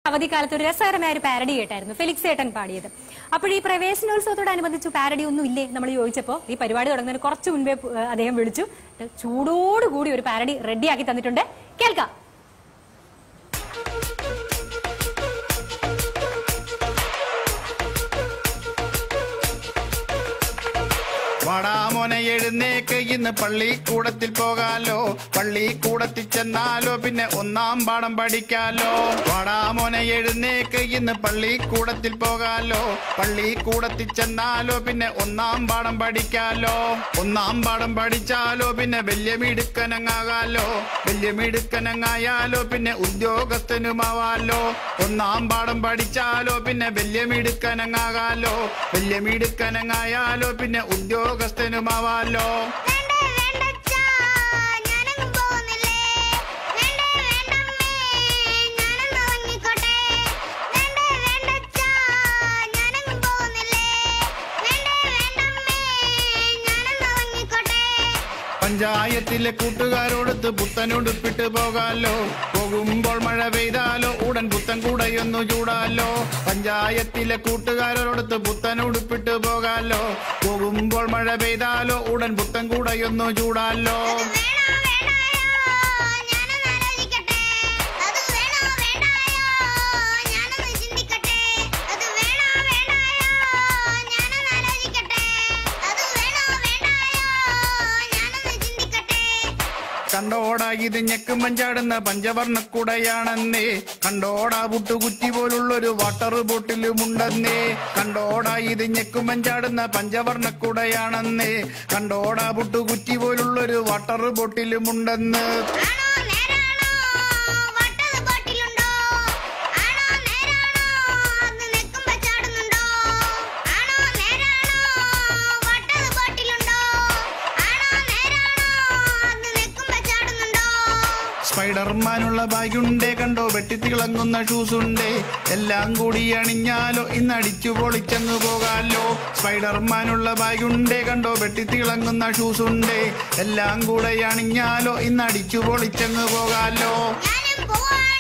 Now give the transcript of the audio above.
അവധിക്കാലത്ത് ഒരു രസകരമായ ഒരു പാരഡി കേട്ടായിരുന്നു ഫെലിക്സ് ഏട്ടൻ പാടിയത് അപ്പോൾ ഈ പ്രവേശനോത്സവത്തോടനുബന്ധിച്ച് പാരഡി ഒന്നും ഇല്ലേ നമ്മൾ ചോദിച്ചപ്പോൾ ഈ പരിപാടി തുടങ്ങുന്നതിന് കുറച്ച് മുൻപേ ഏഹ്, അദ്ദേഹം വിളിച്ചു ചൂടോടുകൂടി ഒരു പാരഡി റെഡിയാക്കി തന്നിട്ടുണ്ട് കേൾക്കാം വാടാമോനെ എഴുന്നേക്ക് ഇന്ന് പള്ളിക്കൂടത്തിൽ പോകാലോ പള്ളിക്കൂടത്തിൽ ചെന്നാലോ പിന്നെ ഒന്നാം പാഠം പഠിക്കാലോ വാടാമോനെ എഴുന്നേക്ക് ഇന്ന് പള്ളിക്കൂടത്തിൽ പോകാലോ പള്ളിക്കൂടത്തിൽ ചെന്നാലോ പിന്നെ ഒന്നാം പാഠം പഠിക്കാലോ ഒന്നാം പാഠം പഠിച്ചാലോ പിന്നെ വലിയ മിടുക്കനങ്ങാകാലോ വലിയ മിടുക്കനങ്ങായാലോ പിന്നെ ഉദ്യോഗസ്ഥനുമാവാലോ ഒന്നാം പാഠം പഠിച്ചാലോ പിന്നെ വലിയ മിടുക്കനങ്ങാകാലോ വലിയ മിടുക്കനങ്ങായാലോ പിന്നെ ഉദ്യോഗസ്ഥനുമാവാലോ വേണ്ട വേണ്ടച്ചാ ഞാനങ്ങ് പോകുന്നില്ലേ വേണ്ട വേണ്ടമ്മേ ഞാനങ്ങ് ഉറങ്ങിക്കോട്ടെ വേണ്ട വേണ്ടച്ചാ ഞാനങ്ങ് പോകുന്നില്ലേ വേണ്ട വേണ്ടമ്മേ ഞാനങ്ങ് ഉറങ്ങിക്കോട്ടെ പഞ്ചായത്തിലെ കൂട്ടുകാരോടൊത്ത് പുത്തനുടുപ്പിട്ട് പോകാലോ പോകുമ്പോൾ മഴ പെയ്താലോ ഉടൻ പുത്തൻ കൂടയൊന്നു ചൂടാലോ പഞ്ചായത്തിലെ കൂട്ടുകാരോടൊത്ത് പുത്തനുടുപ്പിട്ട് പോകാലോ പോകുമ്പോൾ മഴ പെയ്താലോ ഉടൻ പുത്തൻ കൂടയൊന്നു ചൂടാലോ അത് വേണോ വേണ്ടായോ ഞാനൊന്ന് ആലോചിക്കട്ടെ അത് വേണോ വേണ്ടായോ ഞാനൊന്ന് ചിന്തിക്കട്ടെ അത് വേണോ വേണ്ടായോ ഞാനൊന്ന് ആലോചിക്കട്ടെ അത് വേണോ വേണ്ടായോ ഞാനൊന്ന് ചിന്തിക്കട്ടെ കണ്ടോടാ ഇത് ഞെക്കുമ്പം ചാടുന്ന പഞ്ചവർണ്ണക്കുടയാണെന്നേ കണ്ടോടാ പുട്ടുകുറ്റി പോലുള്ളൊരു വാട്ടർ ബോട്ടിലുമുണ്ടെന്നേ കണ്ടോടാ ഇത് ഞെക്കുമ്പം ചാടുന്ന പഞ്ചവർണ്ണക്കുടയാണെന്നേ കണ്ടോടാ പുട്ടുകുറ്റി പോലുള്ളൊരു വാട്ടർ ബോട്ടിലുമുണ്ടെന്ന് ആണോ നേരാണോ വട്ടത് ബോട്ടിലുണ്ടോ ആണോ നേരാണോ അത് നെക്കുമ്പോ ചാടുന്നുണ്ടോ ആണോ നേരാണോ വട്ടത് ബോട്ടിലുണ്ടോ ആണോ നേരാണോ അത് നെക്കുമ്പോ ചാടുന്നുണ്ടോ സ്പൈഡർമാനുള്ള ബാഗുണ്ടേ കണ്ടോ വെട്ടിത്തിളങ്ങുന്ന ഷൂസ് ഉണ്ടേ എല്ലാം കൂടി അണിഞ്ഞാലോ ഇന്ന് അടിച്ചു പൊളിച്ചങ്ങ് പോകാലോ സ്പൈഡർമാനുള്ള ബാഗുണ്ടേ കണ്ടോ വെട്ടിത്തിളങ്ങുന്ന ഷൂസ് ഉണ്ടേ എല്ലാം കൂടെ അണിഞ്ഞാലോ ഇന്ന് അടിച്ചു പൊളിച്ചങ്ങ് പോകാലോ ഞാനും പോവാണ്